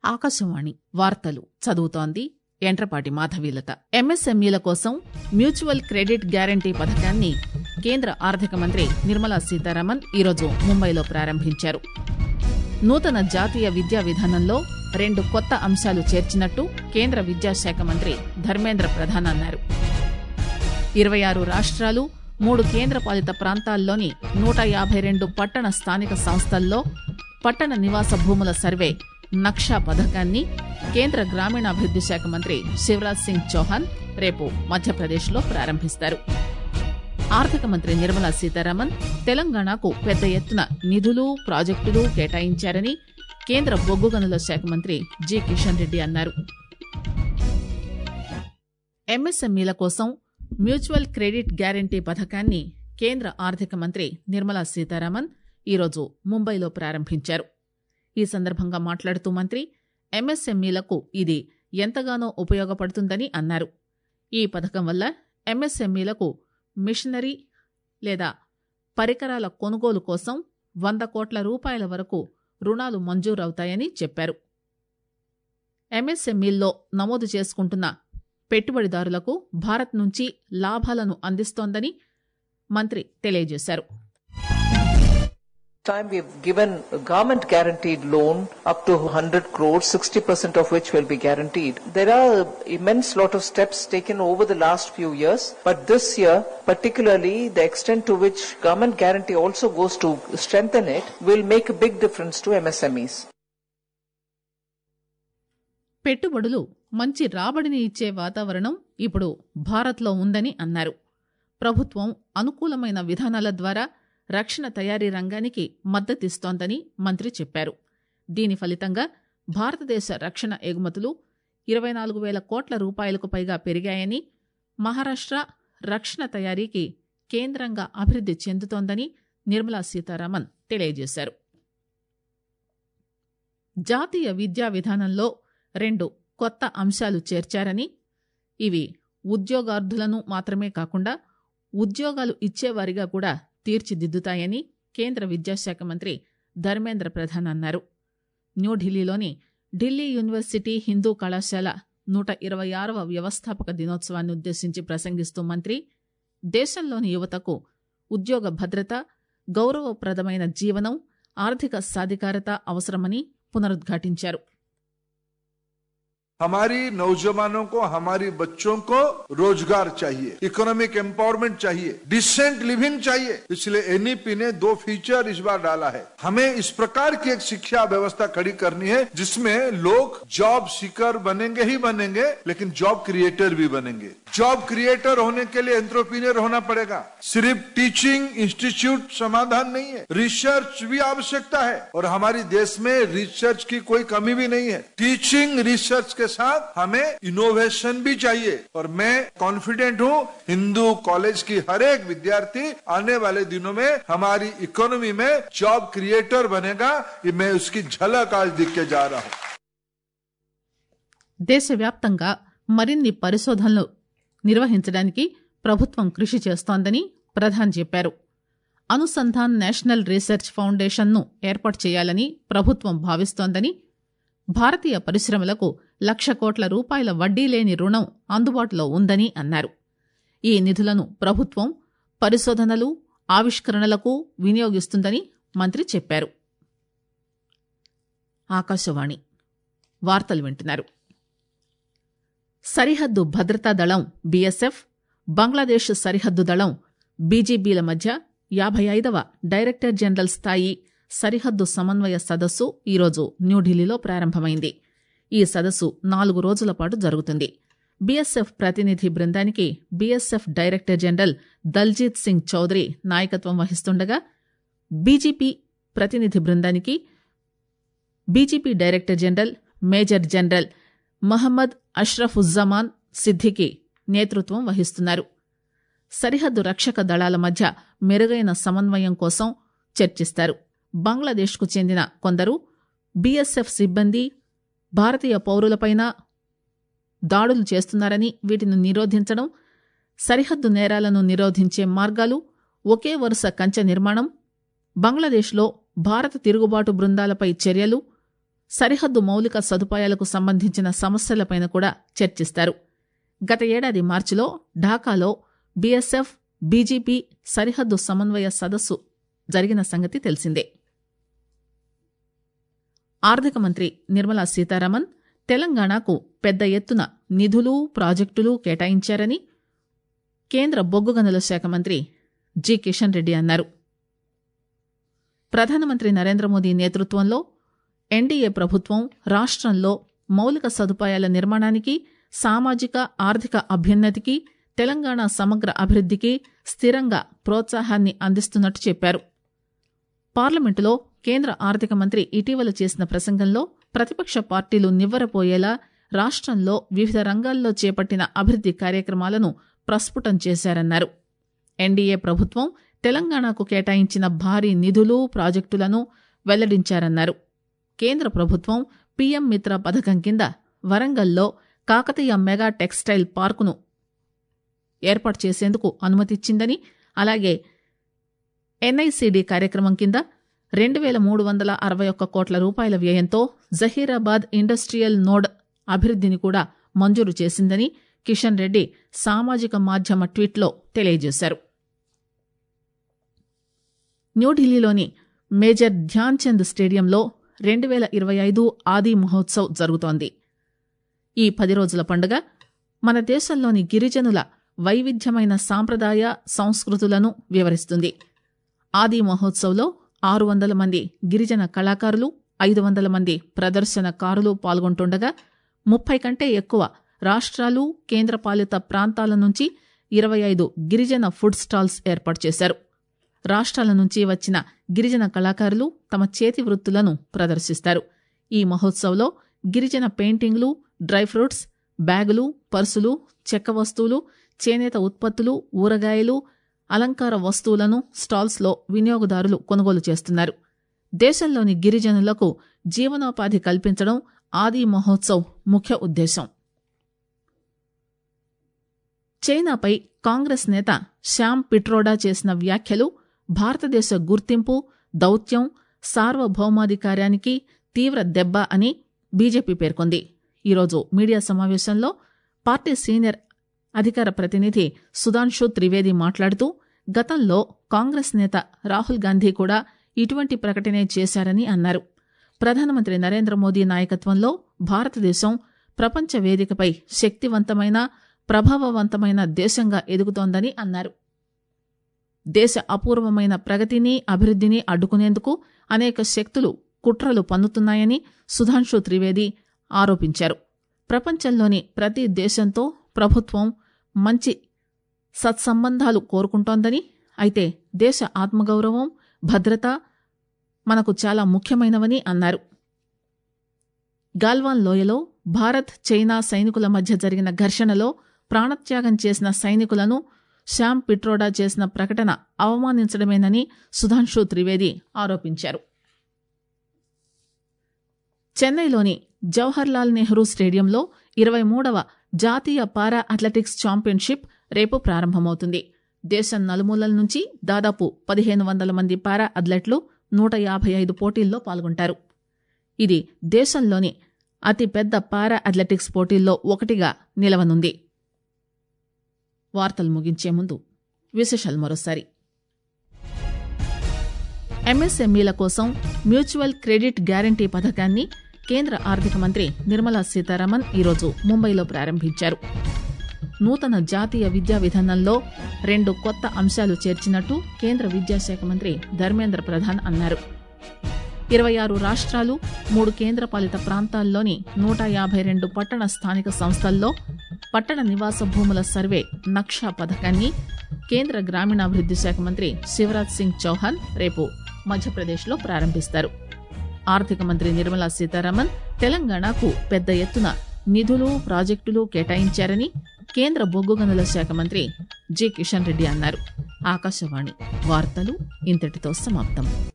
ఆకాశవాణి వార్తలు చదువుతోంది ఎంట్రపాటి మాధవీలత ఎంఎస్ఎంఈల కోసం మ్యూచువల్ క్రెడిట్ గ్యారంటీ పథకాన్ని కేంద్ర ఆర్థిక మంత్రి నిర్మలా సీతారామన్ ఈరోజు ముంబైలో ప్రారంభించారు నూతన జాతీయ విద్యా విధానంలో రెండు కొత్త అంశాలు చేర్చినట్టు కేంద్ర విద్యాశాఖ మంత్రి ధర్మేంద్ర ప్రధాన్ అన్నారు ఇరవై ఆరు రాష్ట్రాలు మూడు కేంద్రపాలిత ప్రాంతాల్లోని నూట యాభై రెండు పట్టణ స్థానిక సంస్థల్లో పట్టణ నివాస భూముల సర్వే నక్షా పథకాన్ని కేంద్ర గ్రామీణాభివృద్ది శాఖ మంత్రి శివరాజ్ సింగ్ చౌహాన్ రేపు మధ్యప్రదేశ్లో ప్రారంభిస్తారు ఆర్థిక మంత్రి నిర్మలా సీతారామన్ తెలంగాణకు పెద్ద ఎత్తున నిధులు ప్రాజెక్టులు కేటాయించారని కేంద్ర బొగ్గు గనుల శాఖ మంత్రి జి కిషన్ రెడ్డి అన్నారు ఎంఎస్ఎంఈల కోసం మ్యూచువల్ క్రెడిట్ గ్యారంటీ పథకాన్ని కేంద్ర ఆర్థిక మంత్రి నిర్మలా సీతారామన్ ఈరోజు ముంబైలో ప్రారంభించారు ఈ సందర్భంగా మాట్లాడుతూ మంత్రి ఎంఎస్ఎంఈలకు ఇది ఎంతగానో ఉపయోగపడుతుందని అన్నారు ఈ పథకం వల్ల ఎంఎస్ఎంఈలకు మిషనరీ లేదా పరికరాల కొనుగోలు కోసం వంద కోట్ల రూపాయల వరకు రుణాలు మంజూరవుతాయని చెప్పారు ఎంఎస్ఎంఈల్లో నమోదు చేసుకుంటున్న పెట్టుబడిదారులకు భారత్ నుంచి లాభాలను అందిస్తోందని మంత్రి తెలియజేశారు time we've given a government guaranteed loan up to 100 crores 60% of which will be guaranteed there are immense lot of steps taken over the last few years but this year particularly the extent to which government guarantee also goes to strengthen it will make a big difference to msmes పెట్టుబడులు మంచి రాబడిని ఇచ్చే వాతావరణం ఇప్పుడు భారత్లో ఉందని అన్నారు ప్రభుత్వం అనుకూలమైన విధానాల ద్వారా రక్షణ తయారీ రంగానికి మద్దతిస్తోందని మంత్రి చెప్పారు దీని ఫలితంగా భారతదేశ రక్షణ ఎగుమతులు ఇరవై నాలుగు వేల కోట్ల రూపాయలకు పైగా పెరిగాయని మహారాష్ట్ర రక్షణ తయారీకి కేంద్రంగా అభివృద్ది చెందుతోందని నిర్మలా సీతారామన్ తెలియజేశారు జాతీయ విద్యా విధానంలో రెండు కొత్త అంశాలు చేర్చారని ఇవి ఉద్యోగార్థులను మాత్రమే కాకుండా ఉద్యోగాలు ఇచ్చేవారిగా కూడా తీర్చిదిద్దుతాయని కేంద్ర విద్యాశాఖ మంత్రి ధర్మేంద్ర ప్రధాన్ అన్నారు న్యూఢిల్లీలోని ఢిల్లీ యూనివర్సిటీ హిందూ కళాశాల నూట ఇరవై ఆరవ వ్యవస్థాపక దినోత్సవాన్ని ఉద్దేశించి ప్రసంగిస్తూ మంత్రి దేశంలోని యువతకు ఉద్యోగ భద్రత గౌరవప్రదమైన జీవనం ఆర్థిక సాధికారత అవసరమని పునరుద్ఘాటించారు हमारी नौजवानों को हमारी बच्चों को रोजगार चाहिए इकोनॉमिक एम्पावरमेंट चाहिए डिसेंट लिविंग चाहिए इसलिए एनईपी ने दो फीचर इस बार डाला है हमें इस प्रकार की एक शिक्षा व्यवस्था खड़ी करनी है जिसमें लोग जॉब सीकर बनेंगे ही बनेंगे लेकिन जॉब क्रिएटर भी बनेंगे जॉब क्रिएटर होने के लिए एंट्रोप्रीनियर होना पड़ेगा सिर्फ टीचिंग इंस्टीट्यूट समाधान नहीं है रिसर्च भी आवश्यकता है और हमारी देश में रिसर्च की कोई कमी भी नहीं है टीचिंग रिसर्च के साथ हमें इनोवेशन भी चाहिए और मैं कॉन्फिडेंट हूं हिंदू कॉलेज की हर एक विद्यार्थी आने वाले दिनों में हमारी इकोनॉमी में जॉब क्रिएटर बनेगा ये मैं उसकी झलक आज दिख के जा रहा हूं దేశవ్యాప్తంగా మరిన్ని పరిశోధనలు నిర్వహించడానికి ప్రభుత్వం కృషి చేస్తోందని ప్రధాన్ చెప్పారు అనుసంధాన్ నేషనల్ రీసెర్చ్ ఫౌండేషన్ను ఏర్పాటు చేయాలని ప్రభుత్వం భావిస్తోందని భారతీయ పరిశ్రమలకు లక్ష కోట్ల రూపాయల వడ్డీ లేని రుణం అందుబాటులో ఉందని అన్నారు ఈ నిధులను ప్రభుత్వం పరిశోధనలు ఆవిష్కరణలకు వినియోగిస్తుందని మంత్రి చెప్పారు ఆకాశవాణి వార్తలు వింటున్నారు సరిహద్దు భద్రతా దళం బీఎస్ఎఫ్ బంగ్లాదేశ్ సరిహద్దు దళం బీజీబీల మధ్య యాభై ఐదవ డైరెక్టర్ జనరల్ స్థాయి సరిహద్దు సమన్వయ సదస్సు ఈరోజు న్యూఢిల్లీలో ప్రారంభమైంది ఈ సదస్సు నాలుగు రోజుల పాటు జరుగుతుంది బీఎస్ఎఫ్ ప్రతినిధి బృందానికి BSF director general Daljeet Singh Chaudhary నాయకత్వం వహిస్తుండగా బీజీపీ ప్రతినిధి బృందానికి BGB director general major general Mohammad Ashrafuzzaman Siddiqui నేతృత్వం వహిస్తున్నారు సరిహద్దు రక్షక దళాల మధ్య మెరుగైన సమన్వయం కోసం చర్చిస్తారు బంగ్లాదేశ్కు చెందిన కొందరు బీఎస్ఎఫ్ సిబ్బంది భారతీయ పౌరులపైన దాడులు చేస్తున్నారని వీటిని నిరోధించడం సరిహద్దు నేరాలను నిరోధించే మార్గాలు ఒకే వరుస కంచె నిర్మాణం బంగ్లాదేశ్లో భారత తిరుగుబాటు బృందాలపై చర్యలు సరిహద్దు మౌలిక సదుపాయాలకు సంబంధించిన సమస్యలపైన కూడా చర్చిస్తారు గత ఏడాది మార్చిలో ఢాకాలో బీఎస్ఎఫ్ బీజేపీ సరిహద్దు సమన్వయ సదస్సు జరిగిన సంగతి తెలిసిందే ఆర్థిక మంత్రి నిర్మలా సీతారామన్ తెలంగాణకు పెద్ద ఎత్తున నిధులు ప్రాజెక్టులు కేటాయించారని కేంద్ర బొగ్గు గనుల శాఖ మంత్రి జి కిషన్ రెడ్డి అన్నారు ప్రధానమంత్రి నరేంద్ర మోదీ నేతృత్వంలో ఎన్డీఏ ప్రభుత్వం రాష్ట్రంలో మౌలిక సదుపాయాల నిర్మాణానికి సామాజిక ఆర్థిక అభ్యున్నతికి తెలంగాణ సమగ్ర అభివృద్ధికి స్థిరంగా ప్రోత్సాహాన్ని అందిస్తున్నట్టు చెప్పారు పార్లమెంటులో కేంద్ర ఆర్థిక మంత్రి ఇటీవల చేసిన ప్రసంగంలో ప్రతిపక్ష పార్టీలు నివ్వరపోయేలా రాష్ట్రంలో వివిధ రంగాల్లో చేపట్టిన అభివృద్ది కార్యక్రమాలను ప్రస్ఫుటం చేశారన్నారు ఎన్డీఏ ప్రభుత్వం తెలంగాణకు కేటాయించిన భారీ నిధులు ప్రాజెక్టులను వెల్లడించారన్నారు కేంద్ర ప్రభుత్వం పీఎం మిత్ర పథకం కింద వరంగల్లో కాకతీయ మెగా టెక్స్టైల్ పార్కును ఏర్పాటు చేసేందుకు అనుమతిచ్చిందని అలాగే ఎన్ఐసిడి కార్యక్రమం కింద రెండు వేల మూడు వందల అరవై ఒక్క కోట్ల రూపాయల వ్యయంతో జహీరాబాద్ ఇండస్ట్రియల్ నోడ్ అభివృద్ధిని కూడా మంజూరు చేసిందని కిషన్ రెడ్డి సామాజిక మాధ్యమ ట్వీట్లో తెలియజేశారు న్యూఢిల్లీలోని మేజర్ ధ్యాన్ చంద్ స్టేడియంలో రెండు వేల ఇరవై ఐదు ఆది మహోత్సవ్ జరుగుతోంది ఈ పది రోజుల పండుగ మన దేశంలోని గిరిజనుల వైవిధ్యమైన సాంప్రదాయ సంస్కృతులను వివరిస్తుంది ఆది మహోత్సవ్లో ఆరు వందల మంది గిరిజన కళాకారులు ఐదు వందల మంది ప్రదర్శనకారులు పాల్గొంటుండగా ముప్పై కంటే ఎక్కువ రాష్ట్రాలు కేంద్రపాలిత ప్రాంతాల నుంచి ఇరవై ఐదు గిరిజన ఫుడ్ స్టాల్స్ ఏర్పాటు చేశారు రాష్ట్రాల నుంచి వచ్చిన గిరిజన కళాకారులు తమ చేతి వృత్తులను ప్రదర్శిస్తారు ఈ మహోత్సవ్లో గిరిజన పెయింటింగ్లు డ్రై ఫ్రూట్స్ బ్యాగులు పర్సులు చెక్క వస్తువులు చేనేత ఉత్పత్తులు ఊరగాయలు అలంకార వస్తువులను స్టాల్స్లో వినియోగదారులు కొనుగోలు చేస్తున్నారు దేశంలోని గిరిజనులకు జీవనోపాధి కల్పించడం ఆది మహోత్సవ్ ముఖ్య ఉద్దేశం చైనాపై కాంగ్రెస్ నేత శ్యామ్ పిట్రోడా చేసిన వ్యాఖ్యలు భారతదేశ గుర్తింపు దౌత్యం సార్వభౌమాధికారానికి తీవ్ర దెబ్బ అని బీజేపీ పేర్కొంది ఈరోజు మీడియా సమావేశంలో పార్టీ సీనియర్ అధికార ప్రతినిధి సుధాంశు త్రివేది మాట్లాడుతూ గతంలో కాంగ్రెస్ నేత రాహుల్ గాంధీ కూడా ఇటువంటి ప్రకటనే చేశారని అన్నారు ప్రధానమంత్రి నరేంద్ర మోదీ నాయకత్వంలో భారతదేశం ప్రపంచ వేదికపై శక్తివంతమైన ప్రభావవంతమైన దేశంగా ఎదుగుతోందని అన్నారు దేశ అపూర్వమైన ప్రగతిని అభివృద్ధిని అడ్డుకునేందుకు అనేక శక్తులు కుట్రలు పన్నుతున్నాయని సుధాంశు త్రివేది ఆరోపించారు ప్రపంచంలోని ప్రతి దేశంతో ప్రభుత్వం మంచి సత్సంబంధాలు కోరుకుంటోందని అయితే దేశ ఆత్మగౌరవం భద్రత మనకు చాలా ముఖ్యమైనవని అన్నారు గాల్వాన్ లోయలో భారత్ చైనా సైనికుల మధ్య జరిగిన ఘర్షణలో ప్రాణత్యాగం చేసిన సైనికులను శ్యామ్ పిట్రోడా చేసిన ప్రకటన అవమానించడమేనని సుధాంశు త్రివేది ఆరోపించారు చెన్నైలోని జవహర్లాల్ నెహ్రూ స్టేడియంలో ఇరవై మూడవ జాతీయ పారా అథ్లెటిక్స్ ఛాంపియన్షిప్ రేపు ప్రారంభమవుతుంది దేశం నలుమూలల నుంచి దాదాపు పదిహేను వందల మంది పారా అథ్లెట్లు నూట యాభై ఐదు పోటీల్లో పాల్గొంటారు ఇది దేశంలోని అతిపెద్ద పారా అథ్లెటిక్స్ పోటీల్లో ఒకటిగా నిలవనుంది వార్తలు ముగించే ముందు విశేషాలు మరోసారి ఎంఎస్ఎంఈల కోసం మ్యూచువల్ క్రెడిట్ గ్యారంటీ పథకాన్ని కేంద్ర ఆర్థిక మంత్రి నిర్మలా సీతారామన్ ఈరోజు ముంబైలో ప్రారంభించారు నూతన జాతీయ విద్యా విధానంలో రెండు కొత్త అంశాలు చేర్చినట్టు కేంద్ర విద్యాశాఖ మంత్రి ధర్మేంద్ర ప్రధాన్ అన్నారు ఇరవై ఆరు రాష్ట్రాలు మూడు కేంద్రపాలిత ప్రాంతాల్లోని నూట యాభై రెండు పట్టణ స్థానిక సంస్థల్లో పట్టణ నివాస భూముల సర్వే నక్షా పథకాన్ని కేంద్ర గ్రామీణాభివృద్ది శాఖ మంత్రి శివరాజ్ సింగ్ చౌహాన్ రేపు మధ్యప్రదేశ్లో ప్రారంభిస్తారు ఆర్థిక మంత్రి నిర్మలా సీతారామన్ తెలంగాణకు పెద్ద ఎత్తున నిధులు ప్రాజెక్టులు కేటాయించారని కేంద్ర బొగ్గు గనుల శాఖ మంత్రి జి కిషన్ రెడ్డి అన్నారు ఆకాశవాణి వార్తలు ఇంతటితో సమాప్తం